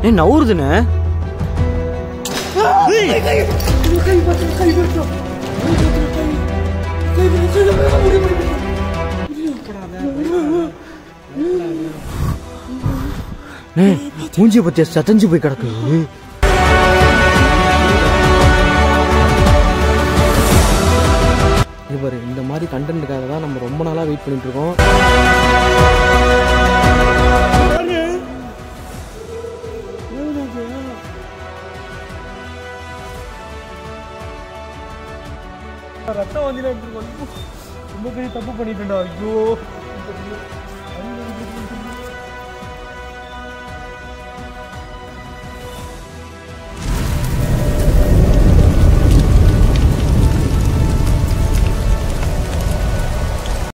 ஏ நவுறுதுண்ணே மூஞ்சிய பத்தியா சதஞ்சு போய் கிடக்கு இவர் இந்த மாதிரி கண்டென்ட்டுக்காக தான் நம்ம ரொம்ப நாளாக வெயிட் பண்ணிட்டு இருக்கோம் ரத்தம் வந்து ரொம்ப பெரிய தப்பு பண்ணிட்டேன்டா ஐயோ